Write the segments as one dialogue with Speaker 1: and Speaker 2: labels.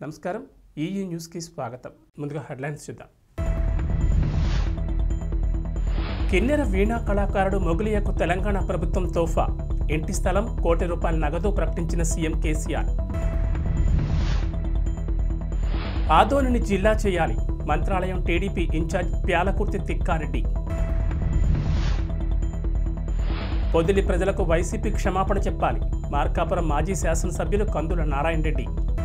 Speaker 1: నమస్కారం ఈయూ న్యూస్కి స్వాగతం ముందుగా హెడ్లైన్స్ చూద్దాం కిన్నెర వీణా కళాకారుడు మొగులియకు తెలంగాణ ప్రభుత్వం తోఫా ఇంటి స్థలం కోటి రూపాయల నగదు ప్రకటించిన సీఎం కేసీఆర్ ఆదోనిని జిల్లా చేయాలి మంత్రాలయం టీడీపీ ఇన్ఛార్జ్ ప్యాలకుర్తి తిక్కారెడ్డి పొదిలి ప్రజలకు వైసీపీ క్షమాపణ చెప్పాలి మార్కాపురం మాజీ శాసనసభ్యులు కందుల నారాయణ రెడ్డి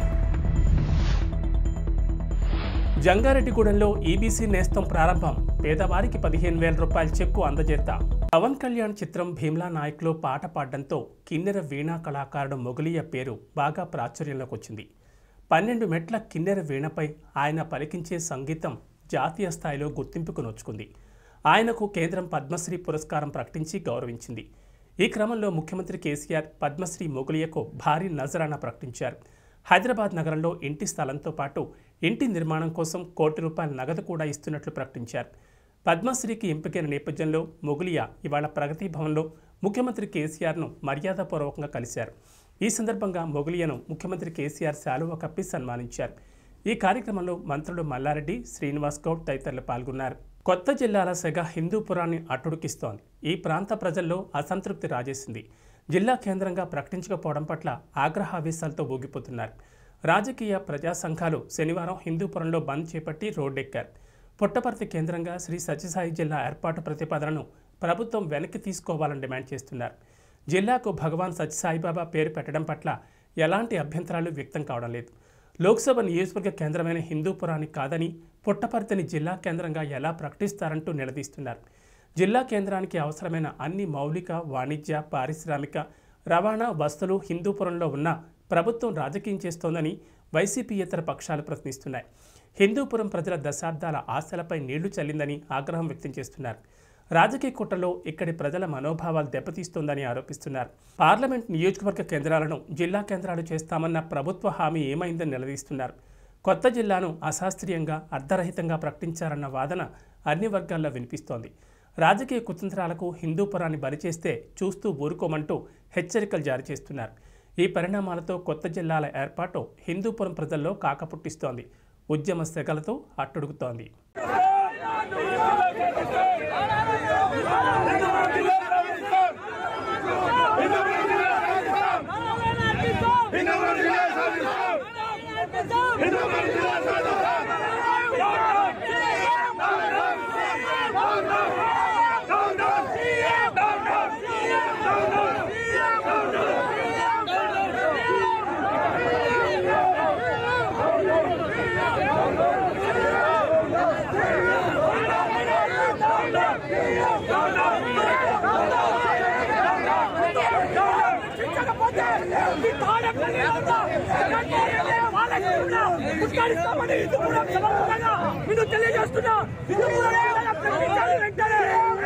Speaker 1: జంగారెడ్డిగూడెంలో ఈబీసీ నేస్తం ప్రారంభం పేదవారికి పదిహేను వేల రూపాయల చెక్కు అందజేత పవన్ కళ్యాణ్ చిత్రం భీమ్లా నాయక్లో పాట పాడడంతో కిన్నెర వీణా కళాకారుడు మొగలియ పేరు బాగా ప్రాచుర్యంలోకి వచ్చింది పన్నెండు మెట్ల కిన్నెర వీణపై ఆయన పలికించే సంగీతం జాతీయ స్థాయిలో గుర్తింపుకు నోచుకుంది ఆయనకు కేంద్రం పద్మశ్రీ పురస్కారం ప్రకటించి గౌరవించింది ఈ క్రమంలో ముఖ్యమంత్రి కేసీఆర్ పద్మశ్రీ మొగులియకు భారీ నజరానా ప్రకటించారు హైదరాబాద్ నగరంలో ఇంటి స్థలంతో పాటు ఇంటి నిర్మాణం కోసం కోటి రూపాయల నగదు కూడా ఇస్తున్నట్లు ప్రకటించారు పద్మశ్రీకి ఎంపికైన నేపథ్యంలో మొగులియా ఇవాళ ప్రగతి భవన్లో ముఖ్యమంత్రి కేసీఆర్ను మర్యాదపూర్వకంగా కలిశారు ఈ సందర్భంగా మొగులియను ముఖ్యమంత్రి కేసీఆర్ శాలువ కప్పి సన్మానించారు ఈ కార్యక్రమంలో మంత్రులు మల్లారెడ్డి శ్రీనివాస్ గౌడ్ తదితరులు పాల్గొన్నారు కొత్త జిల్లాల సెగ హిందూపురాన్ని అట్టుడికిస్తోంది ఈ ప్రాంత ప్రజల్లో అసంతృప్తి రాజేసింది జిల్లా కేంద్రంగా ప్రకటించకపోవడం పట్ల ఆగ్రహావేశాలతో ఊగిపోతున్నారు రాజకీయ ప్రజా సంఘాలు శనివారం హిందూపురంలో బంద్ చేపట్టి రోడ్డెక్కారు పుట్టపర్తి కేంద్రంగా శ్రీ సత్యసాయి జిల్లా ఏర్పాటు ప్రతిపాదనను ప్రభుత్వం వెనక్కి తీసుకోవాలని డిమాండ్ చేస్తున్నారు జిల్లాకు భగవాన్ సత్యసాయిబాబా పేరు పెట్టడం పట్ల ఎలాంటి అభ్యంతరాలు వ్యక్తం కావడం లేదు లోక్సభ నియోజకవర్గ కేంద్రమైన హిందూపురాన్ని కాదని పుట్టపర్తిని జిల్లా కేంద్రంగా ఎలా ప్రకటిస్తారంటూ నిలదీస్తున్నారు జిల్లా కేంద్రానికి అవసరమైన అన్ని మౌలిక వాణిజ్య పారిశ్రామిక రవాణా వస్తువులు హిందూపురంలో ఉన్న ప్రభుత్వం రాజకీయం చేస్తోందని వైసీపీయేతర పక్షాలు ప్రశ్నిస్తున్నాయి హిందూపురం ప్రజల దశాబ్దాల ఆశలపై నీళ్లు చల్లిందని ఆగ్రహం వ్యక్తం చేస్తున్నారు రాజకీయ కుట్రలో ఇక్కడి ప్రజల మనోభావాలు దెబ్బతీస్తోందని ఆరోపిస్తున్నారు పార్లమెంట్ నియోజకవర్గ కేంద్రాలను జిల్లా కేంద్రాలు చేస్తామన్న ప్రభుత్వ హామీ ఏమైందని నిలదీస్తున్నారు కొత్త జిల్లాను అశాస్త్రీయంగా అర్ధరహితంగా ప్రకటించారన్న వాదన అన్ని వర్గాల్లో వినిపిస్తోంది రాజకీయ కుతంత్రాలకు హిందూపురాన్ని బలిచేస్తే చూస్తూ ఊరుకోమంటూ హెచ్చరికలు జారీ చేస్తున్నారు ఈ పరిణామాలతో కొత్త జిల్లాల ఏర్పాటు హిందూపురం ప్రజల్లో కాకపుట్టిస్తోంది ఉద్యమ సెగలతో అట్టుడుగుతోంది
Speaker 2: మీరు తెలియజేస్తున్నా వెంటనే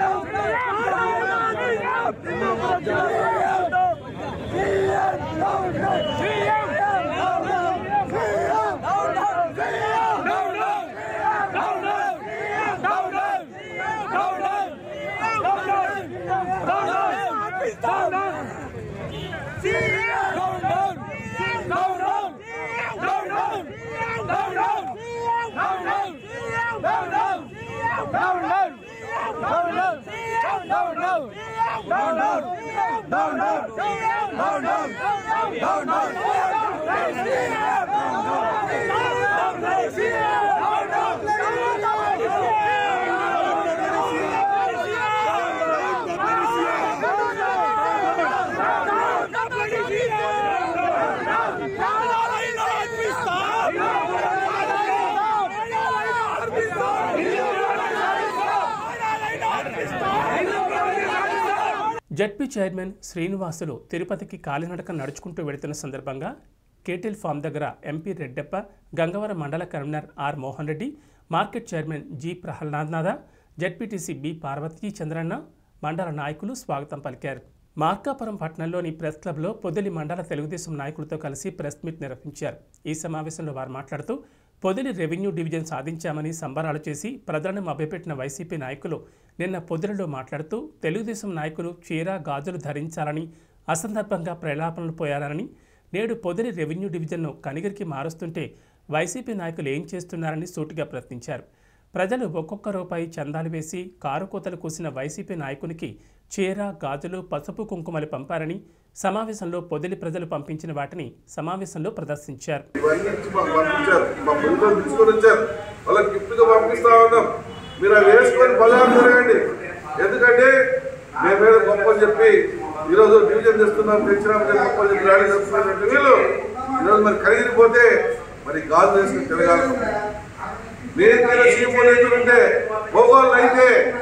Speaker 1: జడ్పీ చైర్మన్ శ్రీనివాసులు తిరుపతికి కాలినడక నడుచుకుంటూ వెళుతున్న సందర్భంగా కేటిల్ ఫామ్ దగ్గర ఎంపీ రెడ్డప్ప గంగవరం మండల convener R Mohan Reddy market chairman G Prahladnatha ZPTC B Parvathi Chandranna మండల నాయకులు స్వాగతం పలికారు మార్కాపురం పట్టణంలోని ప్రెస్ క్లబ్లో పొదిలి మండల తెలుగుదేశం నాయకులతో కలిసి ప్రెస్ మీట్ నిర్వహించారు ఈ సమావేశంలో వారు మాట్లాడుతూ పొదిలి రెవెన్యూ డివిజన్ సాధించామని సంబరాలు చేసి ప్రజలను మభ్యపెట్టిన వైసీపీ నాయకులు నిన్న పొదిలిలో మాట్లాడుతూ తెలుగుదేశం నాయకులు చీర గాజులు ధరించాలని అసందర్భంగా ప్రలాపనలు పోయారని నేడు పొదిలి రెవెన్యూ డివిజన్ను కనిగిరికి మారుస్తుంటే వైసీపీ నాయకులు ఏం చేస్తున్నారని సూటిగా ప్రశ్నించారు ప్రజలు ఒక్కొక్క రూపాయి చందాలు వేసి కారు కోతలు కూసిన వైసీపీ నాయకునికి చీర గాజులు పసుపు కుంకుమలు పంపారని సమావేశంలో పొదిలి ప్రజలు పంపించిన వాటిని సమావేశంలో ప్రదర్శించారు
Speaker 3: ఇవన్నీ ఇచ్చి మాకు పంపించారు మా పొజిలో తీసుకొని వచ్చారు వాళ్ళకి గిఫ్ట్ గా పంపిస్తా ఉన్నాం మీరు అవి వేసుకొని బజార్ తిరగండి ఎందుకంటే మేము ఏదో గొప్పని చెప్పి ఈరోజు డివిజన్ తెస్తున్నాం తెచ్చినాం అని గొప్పని చెప్పి ర్యాలీ చేస్తున్నటువంటి వీళ్ళు ఈరోజు మరి ఖరీదిపోతే మరి గాజు వేసుకుని తిరగాలి మీరు చీమూలు ఎత్తుకుంటే భోగోళ్ళు అయితే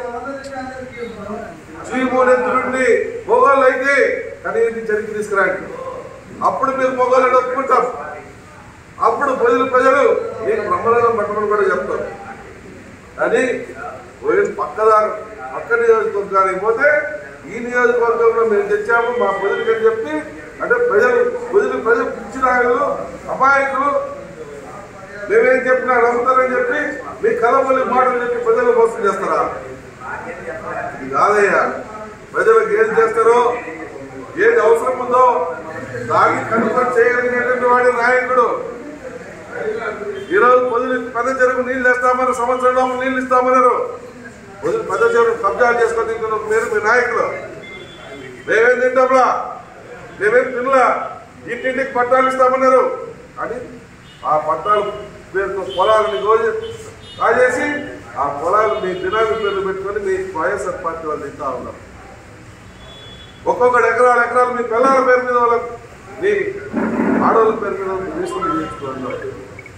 Speaker 3: చీమూలు ఎత్తుకుండి భోగోళ్ళు అయితే కనీసం జరిగి తీసుకురండి అప్పుడు మీరు మొగోళ్ళని ఒప్పుకుంటాం అప్పుడు ప్రజలు ప్రజలు మీకు బ్రహ్మరథం పట్టమని కూడా చెప్తారు కానీ పోయిన పక్కదారు పక్క నియోజకవర్గానికి పోతే ఈ నియోజకవర్గంలో మేము తెచ్చాము మా ప్రజలకి అని చెప్పి అంటే ప్రజలు ప్రజలు ప్రజలు పిచ్చి నాయకులు అమాయకులు మేమేం చెప్పినా నమ్ముతారని చెప్పి మీ కలబొల్లి మాటలు చెప్పి ప్రజలు మోసం చేస్తారా ఇది కాదయ్యా ప్రజలకు ఏది చేస్తారో ఏది అవసరం ఉందో దాన్ని కనుగొని చేయగలిగినటువంటి వాడి నాయకుడు ఈరోజు పొదులు పెద్ద చెరువు నీళ్ళు వేస్తామని సంవత్సరంలో నీళ్ళు ఇస్తామన్నారు పొదులు పెద్ద చెరువు కబ్జాలు చేసుకొని తింటున్న మీరు మీ నాయకులు మేమేం తింటాంలా మేమేం తినలా ఇంటింటికి పట్టాలు ఇస్తామన్నారు అని ఆ పట్టాలు పేరుతో పొలాలను గోజి కాజేసి ఆ పొలాలు మీ దినాల పేర్లు పెట్టుకొని మీ వైఎస్ఆర్ పార్టీ వాళ్ళు తింటా ఉన్నారు ఒక్కొక్కటి ఎకరాలు ఎకరాలు మీ పిల్లల పేరు మీద వాళ్ళ మీ ఆడవాళ్ళ పేరు మీద తీసుకుని చేయించుకున్నారు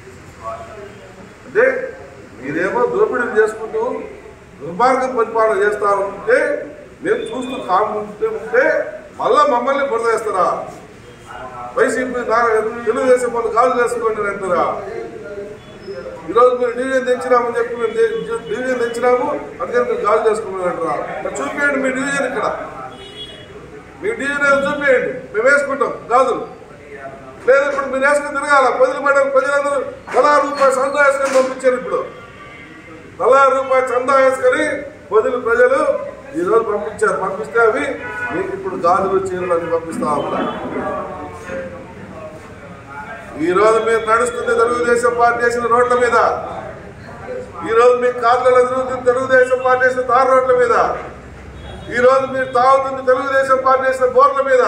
Speaker 3: అంటే మీరేమో దోపిడీలు చేసుకుంటూ దుర్మార్గ పరిపాలన చేస్తా ఉంటే మేము చూస్తూ కాముంటే ఉంటే మళ్ళా మమ్మల్ని బురదేస్తారా వైసీపీ నా- తెలుగుదేశం వాళ్ళు గాజు చేసుకోండి అంటారా ఈరోజు మీరు డివిజన్ తెచ్చినామని చెప్పి మేము డి- డివిజన్ తెచ్చినాము అందుకని మీరు గాజు చేసుకున్నారు అంటారా మరి చూపించండి మీ డివిజన్ ఇక్కడ మీ డివిజన్ ఏదో చూపించండి మేము వేసుకుంటాం గాజులు లేదు ఇప్పుడు మీరు వేసుకుని తిరగాల ప్రజలు మేడం ప్రజలందరూ పదహారు రూపాయలు చందా వేసుకొని పంపించారు ఇప్పుడు పదహారు రూపాయలు చందా వేసుకొని ప్రజలు ప్రజలు ఈ రోజు పంపించారు పంపిస్తే అవి మీకు ఇప్పుడు గాజులు చీరలు అని పంపిస్తా ఉంటారు ఈ రోజు మీరు నడుస్తుంది తెలుగుదేశం పార్టీ వేసిన రోడ్ల మీద ఈ రోజు మీ కార్లలో తిరుగుతుంది తెలుగుదేశం పార్టీ వేసిన తారు రోడ్ల మీద ఈ రోజు మీరు తాగుతుంది తెలుగుదేశం పార్టీ వేసిన బోర్ల మీద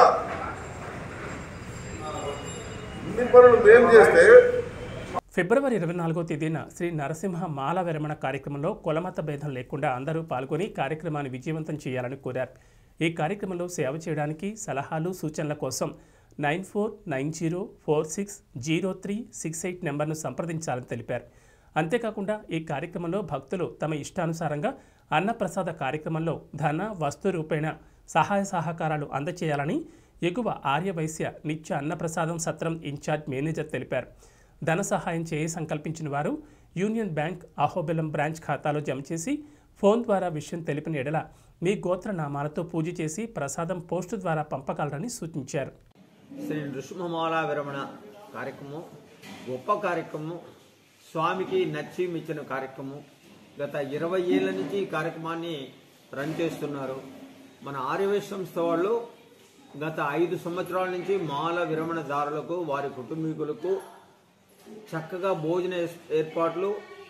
Speaker 3: ఇన్ని పనులు మేము చేస్తే
Speaker 1: ఫిబ్రవరి ఇరవై నాలుగో తేదీన శ్రీ నరసింహ మాల విరమణ కార్యక్రమంలో కులమత భేదం లేకుండా అందరూ పాల్గొని కార్యక్రమాన్ని విజయవంతం చేయాలని కోరారు ఈ కార్యక్రమంలో సేవ చేయడానికి సలహాలు సూచనల కోసం nine four nine zero four six zero three six eight నెంబర్ను సంప్రదించాలని తెలిపారు అంతేకాకుండా ఈ కార్యక్రమంలో భక్తులు తమ ఇష్టానుసారంగా అన్నప్రసాద కార్యక్రమంలో ధన వస్తు రూపేణ సహాయ సహకారాలు అందచేయాలని ఎగువ ఆర్యవైశ్య నిత్య అన్నప్రసాదం సత్రం ఇన్ఛార్జ్ మేనేజర్ తెలిపారు ధన సహాయం చేయ సంకల్పించిన వారు యూనియన్ బ్యాంక్ అహోబెలం బ్రాంచ్ ఖాతాలో జమ చేసి ఫోన్ ద్వారా విషయం తెలిపిన ఎడల మీ గోత్ర నామాలతో పూజ చేసి ప్రసాదం పోస్టు ద్వారా పంపగలరని సూచించారు
Speaker 4: శ్రీ నృసింహమాల విరమణ కార్యక్రమం గొప్ప కార్యక్రమం స్వామికి నచ్చి మెచ్చిన కార్యక్రమం గత ఇరవై ఏళ్ళ నుంచి ఈ కార్యక్రమాన్ని రన్ చేస్తున్నారు మన ఆర్యవేశ సంస్థ వాళ్ళు గత ఐదు సంవత్సరాల నుంచి మాల విరమణదారులకు వారి కుటుంబీకులకు చక్కగా భోజన ఏస్- ఏర్పాట్లు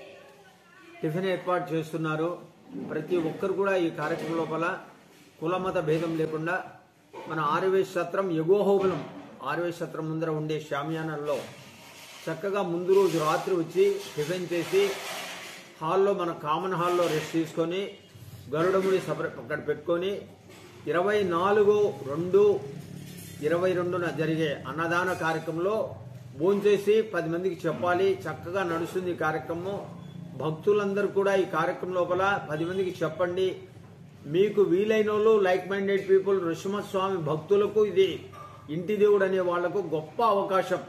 Speaker 4: టిఫిన్ ఏర్పాటు చేస్తున్నారు ప్రతి ఒక్కరు కూడా ఈ కార్యక్రమం లోపల కులమత భేదం లేకుండా మన ఆర్యవేశ సత్రం ఎగోహోబలం ఆర్యవేశ సత్రం ముందర ఉండే షామియానాల్లో చక్కగా ముందు రోజు రాత్రి వచ్చి టిఫిన్ చేసి హాల్లో మన కామన్ హాల్లో రెస్ట్ తీసుకొని గరుడముడి సపరేట్ అక్కడ పెట్టుకొని ఇరవై నాలుగు రెండు ఇరవై రెండున జరిగే అన్నదాన కార్యక్రమంలో భోంచేసి పది మందికి చెప్పాలి చక్కగా నడుస్తుంది ఈ కార్యక్రమం భక్తులందరూ కూడా ఈ కార్యక్రమం లోపల పది మందికి చెప్పండి మీకు వీలైన వాళ్ళు లైక్ మైండెడ్ పీపుల్ నృసింహస్వామి భక్తులకు ఇది ఇంటి దేవుడు అనే వాళ్లకు గొప్ప అవకాశం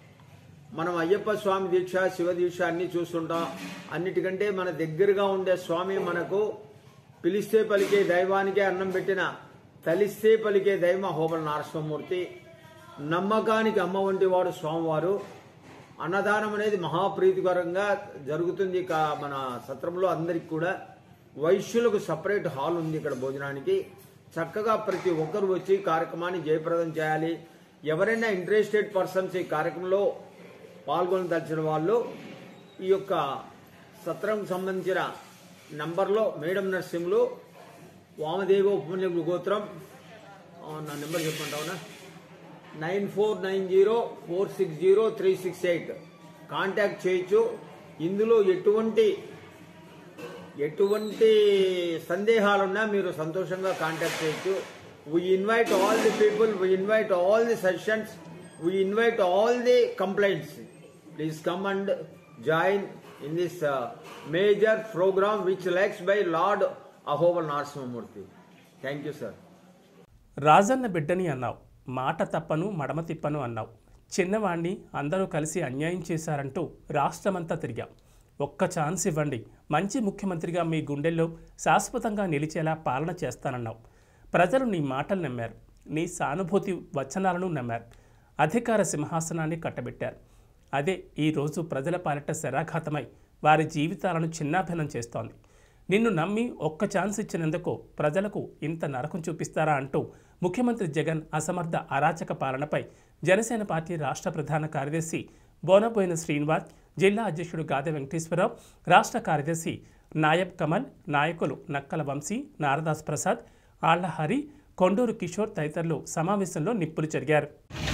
Speaker 4: మనం అయ్యప్ప స్వామి దీక్ష శివ దీక్ష అన్ని చూస్తుంటాం అన్నిటికంటే మన దగ్గరగా ఉండే స్వామి మనకు పిలిస్తే పలికే దైవానికే అన్నం పెట్టిన తలిస్తే పలికే దైవ హోబల నారసింహమూర్తి నమ్మకానికి అమ్మ వంటి వాడు స్వామివారు అన్నదానం అనేది మహాప్రీతికరంగా జరుగుతుంది కా- మన సత్రంలో అందరికి కూడా వైశ్యులకు సపరేట్ హాల్ ఉంది ఇక్కడ భోజనానికి చక్కగా ప్రతి ఒక్కరు వచ్చి కార్యక్రమాన్ని జయప్రదం చేయాలి ఎవరైనా ఇంట్రెస్టెడ్ పర్సన్స్ ఈ కార్యక్రమంలో పాల్గొనదలిచిన వాళ్ళు ఈ యొక్క సత్రంకు సంబంధించిన నంబర్లో మేడం నర్సింహులు వామదేవ ఉపమన్యులు గోత్రం ఆ, నా నెంబర్ చెప్పంటావునా nine four nine zero four six zero three six eight contact చేయొచ్చు ఇందులో ఎటువంటి ఎటువంటి సందేహాలున్నా మీరు సంతోషంగా కాంటాక్ట్ చేయొచ్చు we invite all the people we invite all the sessions we invite all the complaints please come and join in this major programme which likes by Lord Ahobal Narasimhamurthy thank you sir
Speaker 1: Rajanna బిడ్డని అన్నావు మాట తప్పను మడమ తిప్పను అన్నావు చిన్నవాణ్ణి అందరూ కలిసి అన్యాయం చేశారంటూ రాష్ట్రమంతా తిరిగాం ఒక్క ఛాన్స్ ఇవ్వండి మంచి ముఖ్యమంత్రిగా మీ గుండెల్లో శాశ్వతంగా నిలిచేలా పాలన చేస్తానన్నావు ప్రజలు నీ మాటలు నమ్మారు నీ సానుభూతి వచనాలను నమ్మారు అధికార సింహాసనాన్ని కట్టబెట్టారు అదే ఈరోజు ప్రజల పాలిట శరాఘాతమై వారి జీవితాలను చిన్నాభిన్నం చేస్తోంది నిన్ను నమ్మి ఒక్క ఛాన్స్ ఇచ్చినందుకు ప్రజలకు ఇంత నరకం చూపిస్తారా అంటూ ముఖ్యమంత్రి జగన్ అసమర్థ అరాచక పాలనపై జనసేన పార్టీ రాష్ట్ర ప్రధాన కార్యదర్శి బోనబోయిన శ్రీనివాస్ జిల్లా అధ్యక్షుడు గాదె వెంకటేశ్వరరావు రాష్ట్ర కార్యదర్శి నాయబ్ కమల్ నాయకులు నక్కల వంశీ నారదాస్ ప్రసాద్ ఆళ్ల హరి కొండూరు కిషోర్ తదితరులు సమావేశంలో నిప్పులు చెరిగారు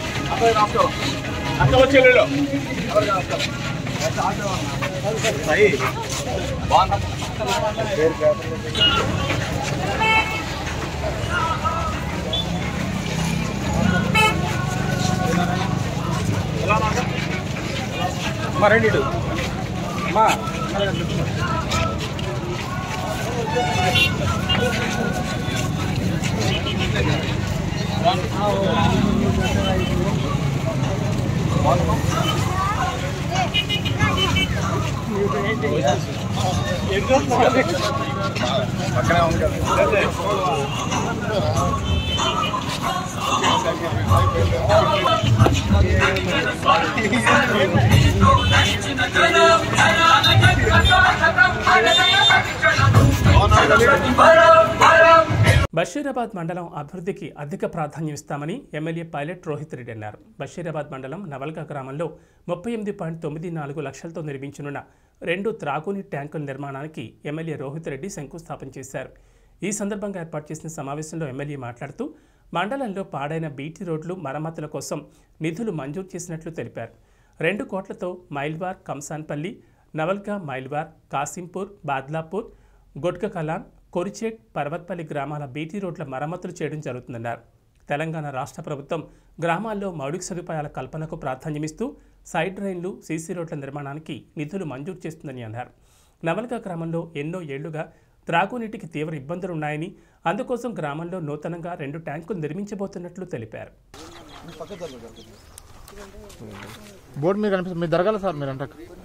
Speaker 1: బషీరాబాద్ మండలం అభివృద్ధికి అధిక ప్రాధాన్యం ఇస్తామని ఎమ్మెల్యే పైలట్ రోహిత్ రెడ్డి అన్నారు బషీరాబాద్ మండలం నవల్గా గ్రామంలో ముప్పై ఎనిమిది పాయింట్ తొమ్మిది నాలుగు లక్షలతో నిర్మించనున్న రెండు త్రాగునీటి ట్యాంకుల నిర్మాణానికి ఎమ్మెల్యే రోహిత్ రెడ్డి శంకుస్థాపన చేశారు ఈ సందర్భంగా ఏర్పాటు చేసిన సమావేశంలో ఎమ్మెల్యే మాట్లాడుతూ మండలంలో పాడైన బీటీ రోడ్లు మరమ్మతుల కోసం నిధులు మంజూరు చేసినట్లు తెలిపారు రెండు కోట్లతో మైల్వార్ కంసాన్పల్లి నవల్గా మైల్వార్ కాసింపూర్ బాద్లాపూర్ గొడ్కకలాన్ కొరిచేట్ పర్వత్పల్లి గ్రామాల బీటీ రోడ్ల మరమ్మతులు చేయడం జరుగుతుందన్నారు తెలంగాణ రాష్ట్ర ప్రభుత్వం గ్రామాల్లో మౌలిక సదుపాయాల కల్పనకు ప్రాధాన్యమిస్తూ సైడ్ డ్రైన్లు సీసీ రోడ్ల నిర్మాణానికి నిధులు మంజూరు చేస్తుందని అన్నారు నవల్గా గ్రామంలో ఎన్నో ఏళ్లుగా త్రాగునీటికి తీవ్ర ఇబ్బందులున్నాయని అందుకోసం గ్రామంలో నూతనంగా రెండు ట్యాంకులు నిర్మించబోతున్నట్లు తెలిపారు
Speaker 5: బోర్డు మీద కనిపిస్తుంది మీరు జరగాలి సార్ మీరు అంటే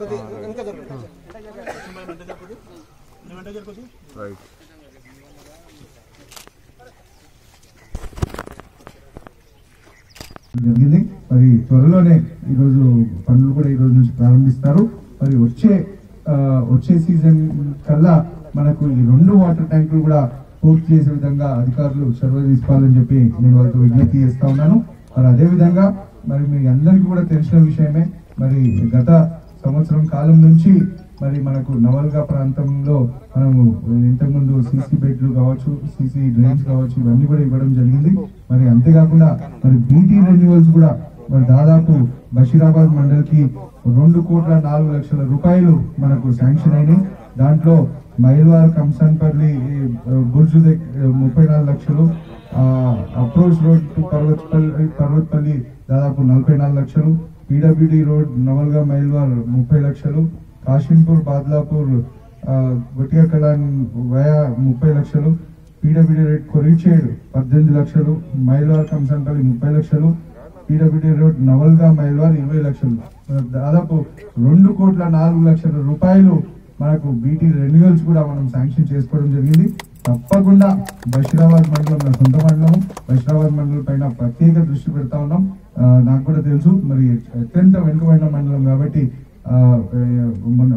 Speaker 6: జరిగింది మరి త్వరలోనే ఈరోజు పనులు కూడా ఈ రోజు నుంచి ప్రారంభిస్తారు మరి వచ్చే ఆ, వచ్చే సీజన్ కల్లా మనకు ఈ రెండు వాటర్ ట్యాంకులు కూడా పూర్తి చేసే విధంగా అధికారులు చొరవ తీసుకోవాలని చెప్పి నేను వాళ్ళతో విజ్ఞప్తి చేస్తా ఉన్నాను మరి అదే విధంగా మరి మీ అందరికీ కూడా తెలిసిన విషయమే మరి గత సంవత్సరం కాలం నుంచి మరి మనకు నవల్గా ప్రాంతంలో మనము ఇంతకుముందు సీసీ బెడ్లు కావచ్చు సీసీ డ్రైన్స్ కావచ్చు ఇవన్నీ కూడా ఇవ్వడం జరిగింది మరి అంతేకాకుండా మరి బీటీ రెన్యువల్స్ కూడా మరి దాదాపు బషీరాబాద్ మండల్ కి రెండు కోట్ల నాలుగు లక్షల రూపాయలు మనకు శాంక్షన్ అయినాయి దాంట్లో మైల్వార్ కంసన్పల్లి బుర్జు దగ్గర ముప్పై నాలుగు లక్షలు approach road to Parvathpalli Parvathpalli దాదాపు నలభై నాలుగు లక్షలు పీడబ్ల్యూడి రోడ్ నవల్గా మైల్వార్ ముప్పై లక్షలు కాశీంపూర్ బాద్లాపూర్ గొటియా కళాన్ వయా ముప్పై లక్షలు పీడబ్ల్యూడి రోడ్ కొరిచేడు పద్దెనిమిది లక్షలు మైల్వార్ కంసన్పల్లి ముప్పై లక్షలు పీడబ్ల్యూడి రోడ్ నవల్గా మైల్వార్ ఇరవై లక్షలు దాదాపు రెండు కోట్ల నాలుగు లక్షల రూపాయలు మనకు బీటీ రెన్యువల్స్ కూడా మనం శాంక్షన్ చేసుకోవడం జరిగింది తప్పకుండా బషీరాబాద్ మండలం నా సొంత మండలం బషీరాబాద్ మండలం పైన ప్రత్యేక దృష్టి పెడతా ఉన్నాం ఆ, నాకు కూడా తెలుసు మరి అత్యంత వెనుకబడిన మండలం కాబట్టి ఆ, ఏ, మన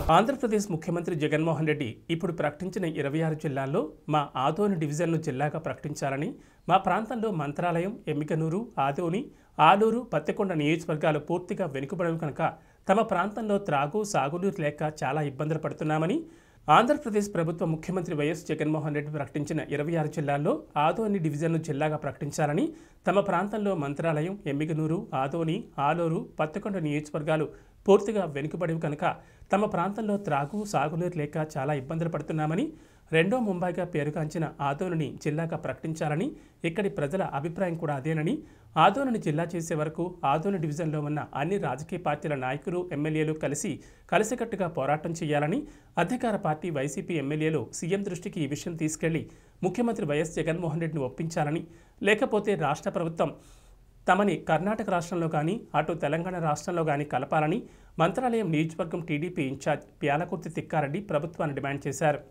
Speaker 1: ఆంధ్రప్రదేశ్ ముఖ్యమంత్రి జగన్మోహన్ రెడ్డి ఇప్పుడు ప్రకటించిన ఇరవై ఆరు జిల్లాల్లో మా ఆదోని డివిజన్ను జిల్లాగా ప్రకటించాలని మా ప్రాంతంలో మంత్రాలయం ఎమ్మికనూరు ఆదోని ఆలూరు పత్తికొండ నియోజకవర్గాలు పూర్తిగా వెనుకబడడం కనుక తమ ప్రాంతంలో త్రాగు సాగునీరు లేక చాలా ఇబ్బందులు పడుతున్నామని ఆంధ్రప్రదేశ్ ప్రభుత్వ ముఖ్యమంత్రి వైఎస్ జగన్మోహన్ రెడ్డి ప్రకటించిన ఇరవై ఆరు జిల్లాల్లో ఆదోని డివిజన్ను జిల్లాగా ప్రకటించాలని తమ ప్రాంతంలో మంత్రాలయం ఎమ్మిగనూరు ఆదోని ఆలూరు పత్తికొండ నియోజకవర్గాలు పూర్తిగా వెనుకబడివి కనుక తమ ప్రాంతంలో త్రాగు సాగునీరు లేక చాలా ఇబ్బందులు పడుతున్నామని రెండో ముంబైగా పేరుగాంచిన ఆదోనిని జిల్లాగా ప్రకటించాలని ఇక్కడి ప్రజల అభిప్రాయం కూడా అదేనని ఆదోనిని జిల్లా చేసే వరకు ఆదోని డివిజన్లో ఉన్న అన్ని రాజకీయ పార్టీల నాయకులు ఎమ్మెల్యేలు కలిసి కలిసికట్టుగా పోరాటం చేయాలని అధికార పార్టీ వైసీపీ ఎమ్మెల్యేలు సీఎం దృష్టికి ఈ విషయం తీసుకెళ్లి ముఖ్యమంత్రి వైఎస్ జగన్మోహన్ రెడ్డిని ఒప్పించాలని లేకపోతే రాష్ట్ర ప్రభుత్వం తమని కర్ణాటక రాష్ట్రంలో కానీ అటు తెలంగాణ రాష్ట్రంలో కానీ కలపాలని మంత్రాలయం నియోజకవర్గం టీడీపీ ఇన్ఛార్జ్ ప్యాలకుర్తి తిక్కారెడ్డి ప్రభుత్వాన్ని డిమాండ్ చేశారు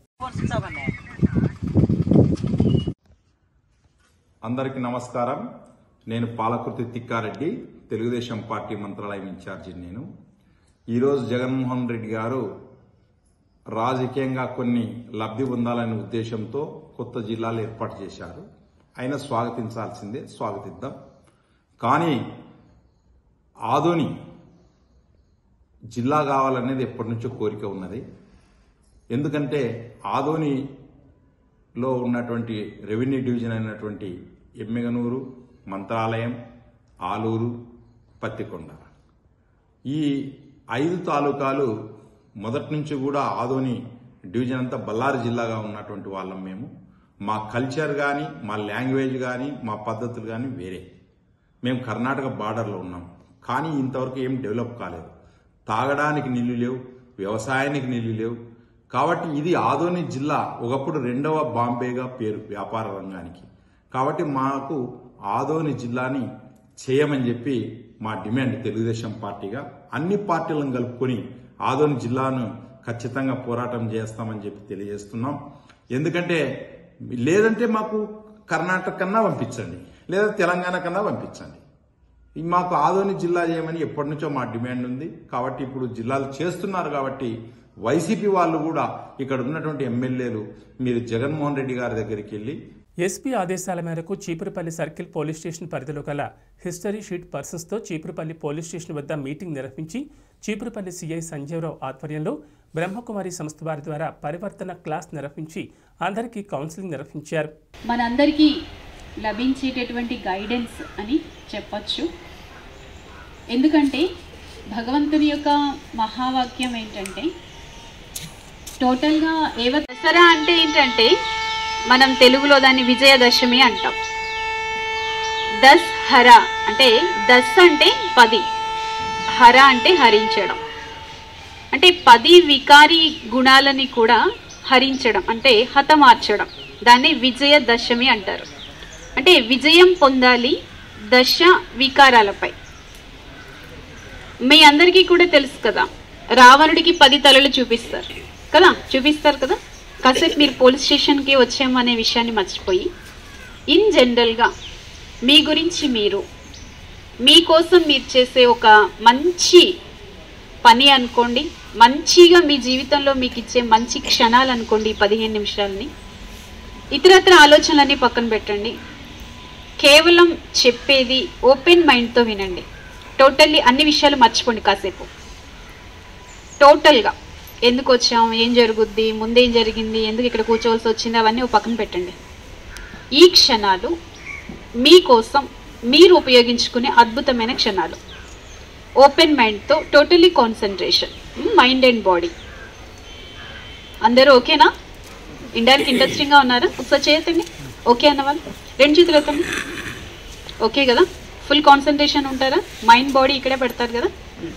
Speaker 7: అందరికీ నమస్కారం నేను పాలకుర్తి తిక్కారెడ్డి తెలుగుదేశం పార్టీ మంత్రాలయం ఇన్ఛార్జి నేను ఈరోజు జగన్మోహన్ రెడ్డి గారు రాజకీయంగా కొన్ని లబ్ధి పొందాలనే ఉద్దేశంతో కొత్త జిల్లాలు ఏర్పాటు చేశారు అయినా స్వాగతించాల్సిందే స్వాగతిద్దాం కానీ ఆదోని జిల్లా కావాలనేది ఎప్పటి నుంచో కోరిక ఉన్నది ఎందుకంటే ఆదోనిలో ఉన్నటువంటి రెవెన్యూ డివిజన్ అయినటువంటి ఎమ్మిగనూరు మంత్రాలయం ఆలూరు పత్తికొండ ఈ ఐదు తాలూకాలు మొదటి నుంచి కూడా ఆదోని డివిజన్ అంతా బళ్ళారి జిల్లాగా ఉన్నటువంటి వాళ్ళం మేము మా కల్చర్ కానీ మా లాంగ్వేజ్ కానీ మా పద్ధతులు కానీ వేరే మేము కర్ణాటక బార్డర్లో ఉన్నాం కానీ ఇంతవరకు ఏం డెవలప్ కాలేదు తాగడానికి నీళ్లు లేవు వ్యవసాయానికి నీళ్లు లేవు కాబట్టి ఇది ఆదోని జిల్లా ఒకప్పుడు రెండవ బాంబేగా పేరు వ్యాపార రంగానికి కాబట్టి మాకు ఆదోని జిల్లాని చేయమని చెప్పి మా డిమాండ్ తెలుగుదేశం పార్టీగా అన్ని పార్టీలను కలుపుకొని ఆదోని జిల్లాను ఖచ్చితంగా పోరాటం చేస్తామని చెప్పి తెలియజేస్తున్నాం ఎందుకంటే లేదంటే మాకు కర్ణాటక కన్నా పంపించండి లేదా తెలంగాణ కన్నా పంపించండి ఈ మాకు ఆదోని జిల్లా చేయమని ఎప్పటి నుంచో మా డిమాండ్ ఉంది కాబట్టి ఇప్పుడు జిల్లాలు చేస్తున్నారు కాబట్టి వైసీపీ వాళ్ళు కూడా ఇక్కడ ఉన్నటువంటి ఎమ్మెల్యేలు మీరు జగన్మోహన్ రెడ్డి గారి దగ్గరికి వెళ్ళి
Speaker 1: ఎస్పీ ఆదేశాల మేరకు చీపురుపల్లి సర్కిల్ పోలీస్ స్టేషన్ పరిధిలో గల హిస్టరీ షీట్ పర్సన్స్తో చీపురుపల్లి పోలీస్ స్టేషన్ వద్ద మీటింగ్ నిర్వహించి చీపురుపల్లి సీఐ సంజీవరావు ఆధ్వర్యంలో బ్రహ్మకుమారి సంస్థ వారి ద్వారా పరివర్తన క్లాస్ నిర్వహించి అందరికీ కౌన్సిలింగ్ నిర్వహించారు
Speaker 8: మనందరికీ లభించేటటువంటి గైడెన్స్ అని చెప్పచ్చు ఎందుకంటే భగవంతుని యొక్క మహావాక్యం ఏంటంటే టోటల్గా ఏవ దసరా అంటే ఏంటంటే మనం తెలుగులో దాన్ని విజయదశమి అంటాం దస్ హర అంటే దస్ అంటే పది హర అంటే హరించడం అంటే పది వికారి గుణాలని కూడా హరించడం అంటే హతమార్చడం దాన్ని విజయదశమి అంటారు అంటే విజయం పొందాలి దశ వికారాలపై మీ అందరికీ కూడా తెలుసు కదా రావణుడికి పది తలలు చూపిస్తారు కదా చూపిస్తారు కదా కాసేపు మీరు పోలీస్ స్టేషన్కి వచ్చామనే విషయాన్ని మర్చిపోయి ఇన్ జనరల్గా మీ గురించి మీరు మీకోసం మీరు చేసే ఒక మంచి పని అనుకోండి మంచిగా మీ జీవితంలో మీకు ఇచ్చే మంచి క్షణాలు అనుకోండి ఈ పదిహేను నిమిషాలని ఇతరత్ర ఆలోచనలన్నీ పక్కన పెట్టండి కేవలం చెప్పేది ఓపెన్ మైండ్తో వినండి టోటల్లీ అన్ని విషయాలు మర్చిపోండి కాసేపు టోటల్గా ఎందుకు వచ్చాం ఏం జరుగుద్ది ముందేం జరిగింది ఎందుకు ఇక్కడ కూర్చోవలసి వచ్చింది అవన్నీ ఓ పక్కన పెట్టండి ఈ క్షణాలు మీకోసం మీరు ఉపయోగించుకునే అద్భుతమైన క్షణాలు ఓపెన్ మైండ్తో totally concentration mind and body అందరూ ఓకేనా ఇండైరెక్ట్ ఇంట్రెస్టింగ్గా ఉన్నారా ఒకసారి చేయతండి ఓకే అన్న వాళ్ళు రెండు చేతులు ఎత్తండి ఓకే కదా ఫుల్ కాన్సన్ట్రేషన్ ఉంటారా మైండ్ బాడీ ఇక్కడే పెడతారు కదా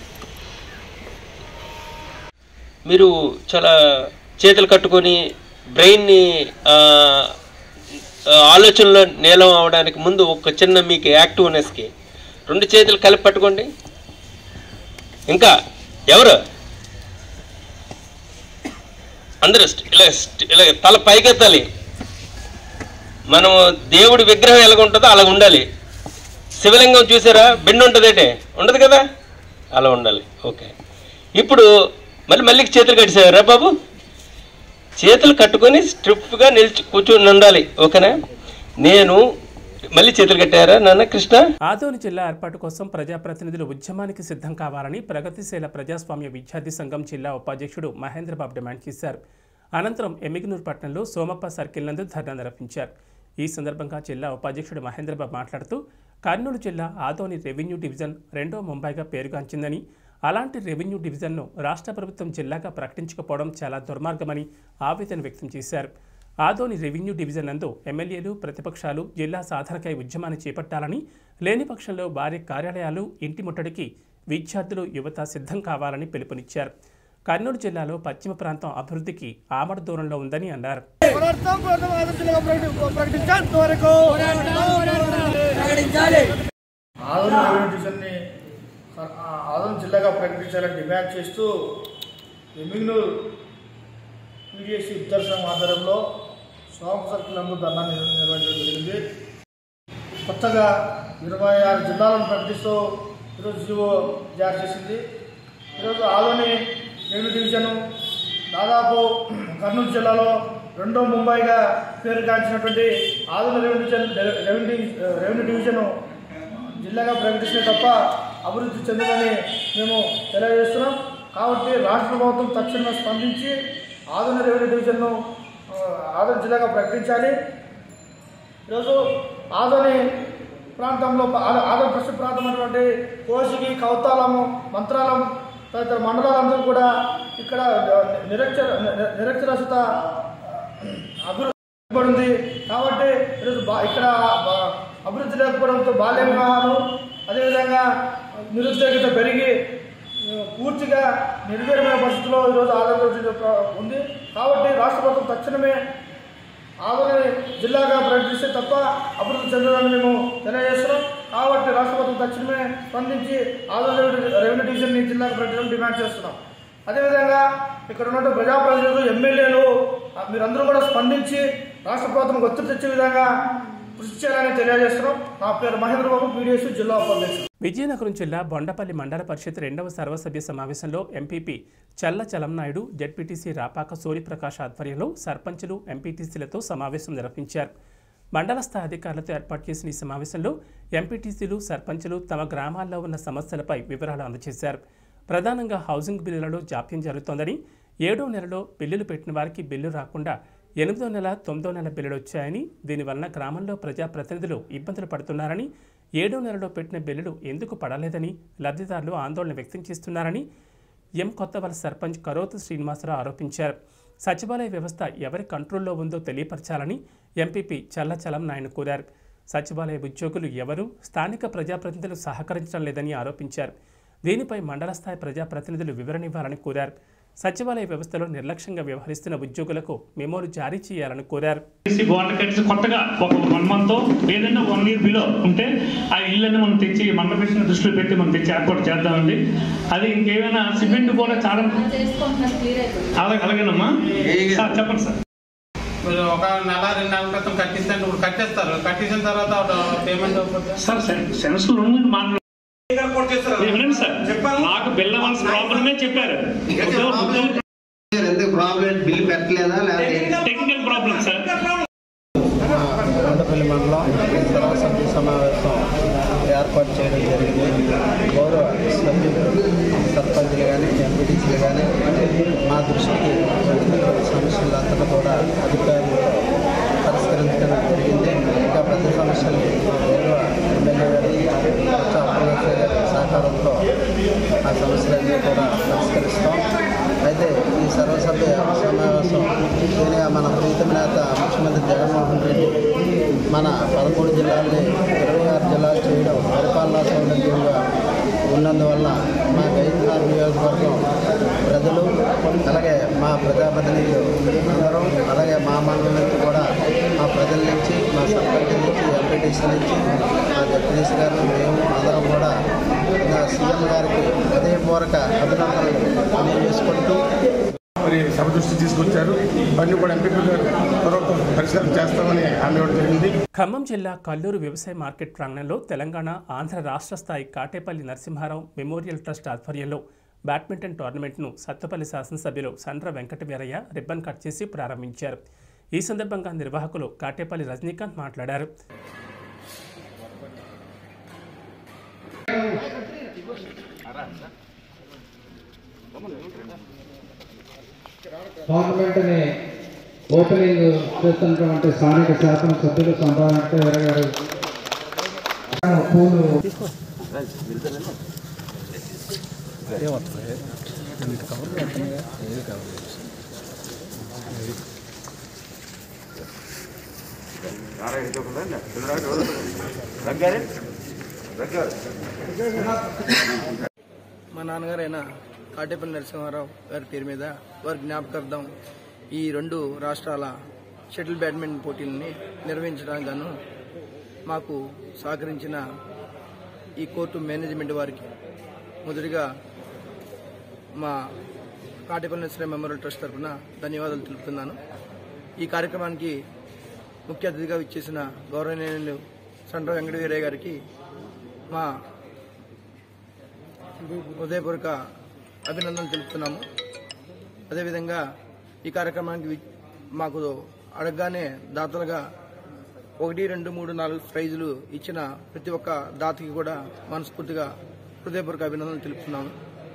Speaker 9: మీరు చాలా చేతులు కట్టుకొని బ్రెయిన్ని ఆ, ఆ, ఆలోచనలో నీలం అవడానికి ముందు ఒక చిన్న మీకు యాక్టివ్నెస్కి రెండు చేతులు కలిపి పట్టుకోండి ఇంకా ఎవరు అందరూ స్ట్- ఇలా స్ట్- ఇలా తల పైకెత్తాలి మనం దేవుడి విగ్రహం ఎలాగ ఉంటుందో అలా ఉండాలి శివలింగం చూసారా బెండు ఉంటుంది అంటే ఉండదు కదా అలా ఉండాలి ఓకే ఇప్పుడు మళ్ళీ మళ్ళీ చేతులు కట్టేసారా బాబు చేతులు కట్టుకొని స్ట్రిప్గా నిల్చు కూర్చొని ఉండాలి ఓకేనా నేను మళ్ళీ చేతులు కట్టారా నాన్న కృష్ణ
Speaker 1: ఆదోని జిల్లా ఏర్పాటు కోసం ప్రజాప్రతినిధులు ఉద్యమానికి సిద్ధం కావాలని ప్రగతిశీల ప్రజాస్వామ్య విద్యార్థి సంఘం జిల్లా ఉపాధ్యక్షుడు మహేంద్రబాబు డిమాండ్ చేశారు అనంతరం ఎమ్మిగనూరు పట్టణంలో సోమప్ప సర్కిల్ నందు ధర్నా నిర్వహించారు ఈ సందర్భంగా జిల్లా ఉపాధ్యక్షుడు మహేంద్రబాబు మాట్లాడుతూ కర్నూలు జిల్లా ఆదోని రెవెన్యూ డివిజన్ రెండో ముంబైగా పేరుగాంచిందని అలాంటి రెవెన్యూ డివిజన్ను రాష్ట్ర ప్రభుత్వం జిల్లాగా ప్రకటించకపోవడం చాలా దుర్మార్గమని ఆవేదన వ్యక్తం చేశారు ఆదోని రెవెన్యూ డివిజన్ నందు ఎమ్మెల్యేలు ప్రతిపక్షాలు జిల్లా సాధనకై ఉద్యమాన్ని చేపట్టాలని లేని పక్షంలో భారీ కార్యాలయాలు ఇంటి ముట్టడికి విద్యార్థులు యువత సిద్ధం కావాలని పిలుపునిచ్చారు కర్నూలు జిల్లాలో పశ్చిమ ప్రాంతం అభివృద్ధికి ఆమడ దూరంలో ఉందని అన్నారు
Speaker 2: ప్రకటించేంత వరకు ప్రకటించాలి
Speaker 10: ఆదరణ రెవెన్యూ డివిజన్ని ఆ, ఆదరణ జిల్లాగా ప్రకటించాలని డిమాండ్ చేస్తూ ఎమ్మిగ్నూరు పీడిఎస్సీ విద్యార్థి సంఘం ఆధ్వర్యంలో సోమ సర్కిల్ నందు ధర్నా నిర్- నిర్వహించడం జరిగింది కొత్తగా ఇరవై ఆరు జిల్లాలను ప్రకటిస్తూ ఈరోజు జీవో జారీ చేసింది ఈరోజు ఆదోని రెవెన్యూ డివిజన్ దాదాపు కర్నూలు జిల్లాలో రెండో ముంబైగా పేరుగాంచినటువంటి Adoni revenue division revenue revenue division జిల్లాగా ప్రకటిస్తే తప్ప అభివృద్ధి చెందదని మేము తెలియజేస్తున్నాం కాబట్టి రాష్ట్ర ప్రభుత్వం తక్షణమే స్పందించి ఆదరణ రెవెన్యూ డివిజన్ను ఆ, ఆదరణ జిల్లాగా ప్రకటించాలి ఈరోజు ఆదోని ప్రాంతంలో ఆద- ఆదోని ప్రస్తుత ప్రాంతం అయినటువంటి కోసిగి కౌతాలము మంత్రాలం తదితర మండలాలందరూ కూడా ఇక్కడ నిరక్షర నిరక్షరాస్యత అభివృద్ధి పడింది కాబట్టి ఈరోజు బా ఇక్కడ బా- అభివృద్ధి లేకపోవడంతో బాల్య వివాహాలు అదేవిధంగా నిరుద్యోగిత పెరిగి ఆ, పూర్తిగా నిర్వీర్యమైన పరిస్థితిలో ఈరోజు ఆంధ్రప్రదేశ్ ఉంది కాబట్టి రాష్ట్ర ప్రభుత్వం తక్షణమే ఆదరణ జిల్లాగా ప్రకటిస్తే తప్ప అభివృద్ధి చెందదని మేము తెలియజేస్తున్నాం కాబట్టి రాష్ట్ర ప్రభుత్వం తక్షణమే స్పందించి ఆదరణ రెవెన్యూ డివిజన్ని జిల్లాగా ప్రకటించడం డిమాండ్ చేస్తున్నాం అదేవిధంగా ఇక్కడ ఉన్నటువంటి ప్రజాప్రతినిధులు ఎమ్మెల్యేలు ఆ, మీరందరూ కూడా స్పందించి రాష్ట్ర ప్రభుత్వం ఒత్తిడి తెచ్చే విధంగా కృషి చేయాలని తెలియజేస్తున్నాం నా పేరు మహేంద్ర బాబు పీడిఎస్ జిల్లా ఉపాధ్యక్షుడు
Speaker 1: విజయనగరం జిల్లా బొండపల్లి మండల పరిషత్ రెండవ సర్వసభ్య సమావేశంలో ఎంపీపీ చల్ల చలంనాయుడు జడ్పీటీసీ రాపాక సూర్యప్రకాష్ ఆధ్వర్యంలో సర్పంచులు ఎంపీటీసీలతో సమావేశం నిర్వహించారు మండల స్థాయి అధికారులతో ఏర్పాటు చేసిన ఈ సమావేశంలో ఎంపీటీసీలు సర్పంచులు తమ గ్రామాల్లో ఉన్న సమస్యలపై వివరాలు అందజేశారు ప్రధానంగా హౌసింగ్ బిల్లులలో జాప్యం జరుగుతోందని ఏడో నెలలో బిల్లులు పెట్టిన వారికి బిల్లు రాకుండా ఎనిమిదో నెల తొమ్మిదో నెల బిల్లులు వచ్చాయని దీనివలన గ్రామంలో ప్రజాప్రతినిధులు ఇబ్బందులు పడుతున్నారని ఏడో నెలలో పెట్టిన బిల్లులు ఎందుకు పడలేదని లబ్ధిదారులు ఆందోళన వ్యక్తం చేస్తున్నారని ఎం కొత్తవలస సర్పంచ్ కరోతు శ్రీనివాసరావు ఆరోపించారు సచివాలయ వ్యవస్థ ఎవరి కంట్రోల్లో ఉందో తెలియపరచాలని ఎంపీపీ చల్లచలం నాయన కోరారు సచివాలయ ఉద్యోగులు ఎవరు స్థానిక ప్రజాప్రతినిధులు సహకరించడం లేదని ఆరోపించారు దీనిపై మండల స్థాయి ప్రజాప్రతినిధులు వివరణ ఇవ్వాలని కోరారు సచివాలయ వ్యవస్థలో నిర్లక్ష్యంగా వ్యవహరిస్తున్న ఉద్యోగులకు మెమోలు జారీ చేయాలని కోరారు
Speaker 11: చేసి బాండ్ కట్టేసి కొత్తగా ఒక వన్ మంత్ లేదంటే వన్ ఇయర్ బిలో ఉంటే ఆ ఇళ్ళని మనం తెచ్చి మండల కృష్ణ దృష్టిలో పెట్టి మనం తెచ్చి ఏర్పాటు చేద్దామండి అది ఇంకేమైనా సిమెంట్ కూడా చాలా అలాగే అలాగేనమ్మా సార్ చెప్పండి సార్
Speaker 12: మీరు ఒక నెల రెండు నెలల క్రితం కట్టిస్తే ఇప్పుడు కట్టేస్తారు కట్టేసిన తర్వాత పేమెంట్
Speaker 11: సార్ సెన్స్ ఉండి మాట్లాడు వినండి సార్ నాకు బిల్ అవ్వాల్సిన ప్రాబ్లమే చెప్పారు
Speaker 13: ఎందుకు ప్రాబ్లం బిల్లు పెట్టలేదా లేదా
Speaker 11: టెక్నికల్ ప్రాబ్లం సార్
Speaker 14: కొండపల్లి మండలం సర్వసభ్య సమావేశం ఏర్పాటు చేయడం జరిగింది గౌరవ సభ్యులు సర్పంచులు కానీ ఎంపీటీసీలు కానీ మా దృష్టికి సమస్యలంతా కూడా అధికారులు పరిష్కరించడం జరిగింది ఇంకా పెద్ద సమస్యలు గౌరవ ఎమ్మెల్యే గారి కొత్త అప్పలరాజు గారి సహకారంతో ఆ సమస్యలన్నీ కూడా పరిష్కరిస్తాం అయితే ఈ సర్వసభ్య సమావేశం ముఖ్యంగా మన ప్రీతం నేత ముఖ్యమంత్రి జగన్మోహన్ రెడ్డి మన పదమూడు జిల్లాల్ని ఇరవై ఆరు జిల్లాలు చేయడం పరిపాలనా సౌలభ్యంగా ఉన్నందువల్ల మా గైద్నార్ నియోజకవర్గం ప్రజలు అలాగే మా ప్రజాప్రతినిధులు అందరం అలాగే మా మండలం నుంచి కూడా మా ప్రజల నుంచి మా సర్పంచ్ నుంచి ఎంపీటీసీ నుంచి మా జడ్పీటీసీ గారు మేము అందరం కూడా నా సీఎం గారికి హృదయపూర్వక అభినందనలు తెలియజేసుకుంటూ
Speaker 15: మరి సభ దృష్టి తీసుకొచ్చారు అవన్నీ కూడా ఎంపీ గారు త్వరలో పరిష్కారం చేస్తామని హామీ ఇవ్వడం జరిగింది
Speaker 1: ఖమ్మం జిల్లా కల్లూరు వ్యవసాయ మార్కెట్ ప్రాంగణంలో తెలంగాణ ఆంధ్ర రాష్ట్ర స్థాయి కాటేపల్లి నరసింహారావు మెమోరియల్ ట్రస్ట్ ఆధ్వర్యంలో బ్యాడ్మింటన్ టోర్నమెంట్ను సత్తుపల్లి శాసనసభ్యులు సండ్ర వెంకట వీరయ్య రిబ్బన్ కట్ చేసి ప్రారంభించారు ఈ సందర్భంగా నిర్వాహకులు కాటేపల్లి రజనీకాంత్ మాట్లాడారు
Speaker 16: టోర్నమెంట్ని ఓపెనింగ్ చేస్తున్నటువంటి స్థానిక శాసనసభ్యులు సంభావంటే గారు పూలు
Speaker 17: మా నాన్నగారైన కాటేపల్లి నరసింహారావు గారి పేరు మీద వారి జ్ఞాపకార్థం ఈ రెండు రాష్ట్రాల షటిల్ బ్యాడ్మింటన్ పోటీలని నిర్వహించడానికి గాను మాకు సహకరించిన ఈ కోర్టు మేనేజ్మెంట్ వారికి మొదటిగా మా కాటేపల్లి నరసింహ మెమోరియల్ ట్రస్ట్ తరఫున ధన్యవాదాలు తెలుపుతున్నాను ఈ కార్యక్రమానికి ముఖ్య అతిథిగా ఇచ్చేసిన గౌరవనీయులు సండ్ర వెంకటవీరయ్య గారికి మా హృదయపూర్వక అభినందనలు తెలుపుతున్నాము అదేవిధంగా ఈ కార్యక్రమానికి వి- మాకు అడగగానే దాతలుగా ఒకటి రెండు మూడు నాలుగు ప్రైజులు ఇచ్చిన ప్రతి ఒక్క దాతకి కూడా మనస్ఫూర్తిగా హృదయపూర్వక అభినందనలు తెలుపుతున్నాము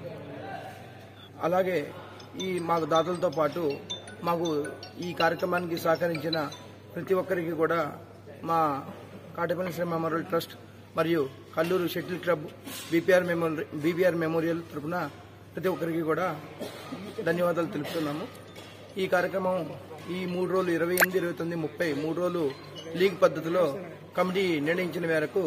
Speaker 17: అలాగే ఈ మాకు దాతలతో పాటు మాకు ఈ కార్యక్రమానికి సహకరించిన ప్రతి ఒక్కరికి కూడా మా కాటపల్లి శ్రీ మెమోరియల్ ట్రస్ట్ మరియు Kallur shuttle club BPR memorial BBR memorial తరఫున ప్రతి ఒక్కరికి కూడా ధన్యవాదాలు తెలుపుతున్నాము ఈ కార్యక్రమం ఈ మూడు రోజులు ఇరవై ఎనిమిది ఇరవై తొమ్మిది ముప్పై మూడు రోజులు లీగ్ పద్ధతిలో కమిటీ నిర్ణయించిన మేరకు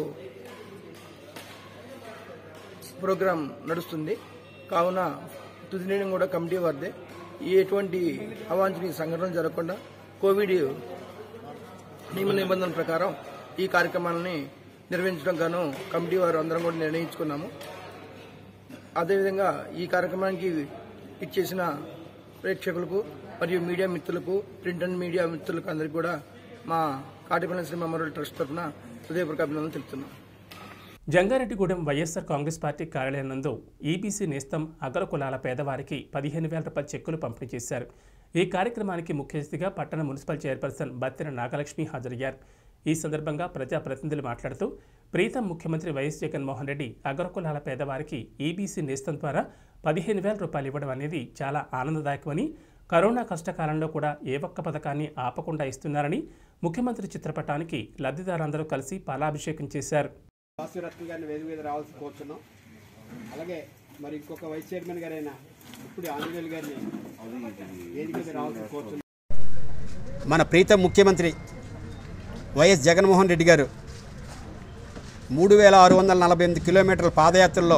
Speaker 17: ప్రోగ్రాం నడుస్తుంది కావున తుది నిర్ణయం కూడా కమిటీ వారిదే ఎటువంటి అవాంఛనీయ సంఘటనలు జరగకుండా కోవిడ్ నియమ నిబంధనల ప్రకారం ఈ కార్యక్రమాలని నిర్వహించడం గాను కమిటీ వారు అందరం కూడా నిర్ణయించుకున్నాము అదేవిధంగా ఈ కార్యక్రమానికి ఇచ్చేసిన ప్రేక్షకులకు మరియు మీడియా మిత్రులకు ప్రింట్ అండ్ మీడియా మిత్రులకు అందరికీ కూడా మా కాటిపల్లి శ్రీ మెమోరియల్ ట్రస్ట్ తరఫున హృదయపూర్వక అభినందనలు తెలుపుతున్నాం
Speaker 1: జంగారెడ్డిగూడెం వైఎస్ఆర్ కాంగ్రెస్ పార్టీ కార్యాలయం నందు ఈబీసీ నేస్తం అగ్ర కులాల పేదవారికి పదిహేను వేల రూపాయల చెక్కులు పంపిణీ చేశారు ఈ కార్యక్రమానికి ముఖ్య అతిథిగా పట్టణ మున్సిపల్ చైర్పర్సన్ బత్తిన నాగలక్ష్మి హాజరయ్యారు ఈ సందర్భంగా ప్రజాప్రతినిధులు మాట్లాడుతూ ప్రీతం ముఖ్యమంత్రి వైఎస్ జగన్మోహన్ రెడ్డి అగ్ర కులాల పేదవారికి ఈబీసీ నేస్తం ద్వారా పదిహేను వేల రూపాయలు ఇవ్వడం అనేది చాలా ఆనందదాయకమని కరోనా కష్టకాలంలో కూడా ఏ ఒక్క పథకాన్ని ఆపకుండా ఇస్తున్నారని ముఖ్యమంత్రి చిత్రపటానికి లబ్ధిదారులందరూ కలిసి పాలాభిషేకం చేశారు
Speaker 18: వాసురత్న గారిని వేదిక మీద రావాల్సి కోరుతున్నాం అలాగే మరి ఇంకొక వైస్ చైర్మన్ గారైన ఇప్పుడు ఆంజనేయులు గారిని వేదిక మీద రావాల్సి కోరుతున్నాం
Speaker 19: మన ప్రీతం ముఖ్యమంత్రి వైఎస్ జగన్మోహన్ రెడ్డి గారు మూడు వేల ఆరు వందల నలభై ఎనిమిది కిలోమీటర్ల పాదయాత్రలో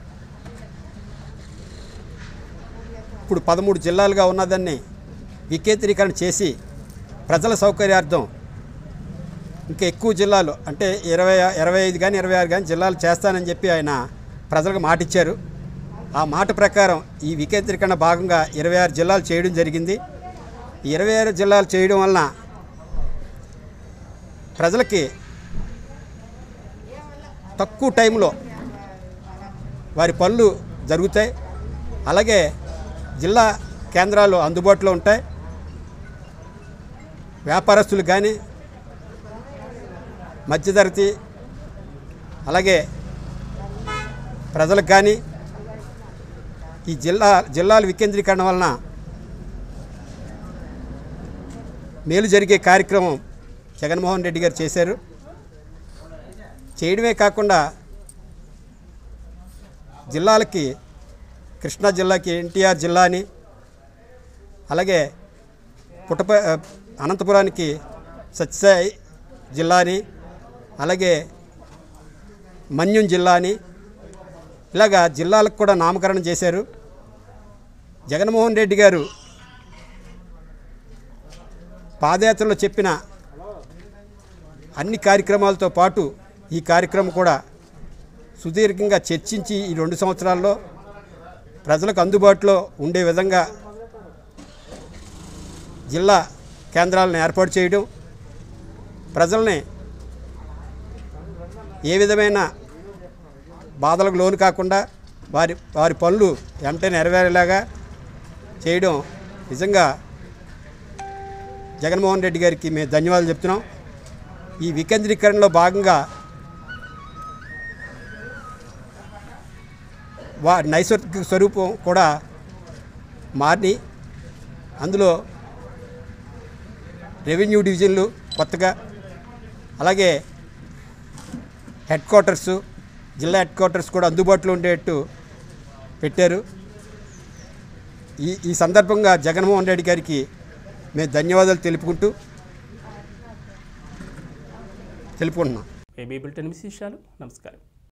Speaker 19: ఇప్పుడు పదమూడు జిల్లాలుగా ఉన్నదాన్ని వికేంద్రీకరణ చేసి ప్రజల సౌకర్యార్థం ఇంకా ఎక్కువ జిల్లాలు అంటే ఇరవై ఇరవై ఐదు కానీ ఇరవై ఆరు కానీ జిల్లాలు చేస్తానని చెప్పి ఆయన ప్రజలకు మాట ఇచ్చారు ఆ మాట ప్రకారం ఈ వికేంద్రీకరణ భాగంగా ఇరవై ఆరు జిల్లాలు చేయడం జరిగింది ఈ ఇరవై ఆరు జిల్లాలు చేయడం వలన ప్రజలకి తక్కువ టైంలో వారి పనులు జరుగుతాయి అలాగే జిల్లా కేంద్రాలు అందుబాటులో ఉంటాయి వ్యాపారస్తులు కానీ మధ్యతరగతి అలాగే ప్రజలకు కానీ ఈ జిల్లా జిల్లాల వికేంద్రీకరణ వలన మేలు జరిగే కార్యక్రమం జగన్మోహన్ రెడ్డి గారు చేశారు చేయడమే కాకుండా జిల్లాలకి కృష్ణా జిల్లాకి ఎన్టీఆర్ జిల్లా అని అలాగే పుట్టప అనంతపురానికి సత్యసాయి జిల్లా అని అలాగే మన్యం జిల్లా అని ఇలాగా జిల్లాలకు కూడా నామకరణం చేశారు జగన్మోహన్ రెడ్డి గారు పాదయాత్రలో చెప్పిన అన్ని కార్యక్రమాలతో పాటు ఈ కార్యక్రమం కూడా సుదీర్ఘంగా చర్చించి ఈ రెండు సంవత్సరాల్లో ప్రజలకు అందుబాటులో ఉండే విధంగా జిల్లా కేంద్రాలను ఏర్పాటు చేయడం ప్రజల్ని ఏ విధమైన బాధలకు లోను కాకుండా వారి వారి పనులు వెంటనే నెరవేరేలాగా చేయడం నిజంగా జగన్మోహన్ రెడ్డి గారికి మేము ధన్యవాదాలు చెప్తున్నాం ఈ వికేంద్రీకరణలో భాగంగా వా నైసర్గిక స్వరూపం కూడా మారి అందులో రెవెన్యూ డివిజన్లు కొత్తగా అలాగే హెడ్ క్వార్టర్సు జిల్లా హెడ్ క్వార్టర్స్ కూడా అందుబాటులో ఉండేట్టు పెట్టారు ఈ ఈ సందర్భంగా జగన్మోహన్ రెడ్డి గారికి మేము ధన్యవాదాలు తెలుపుకుంటూ తెలుపుకుంటున్నాం
Speaker 1: ఏబీ బులెటిన్ విశేషాలు నమస్కారం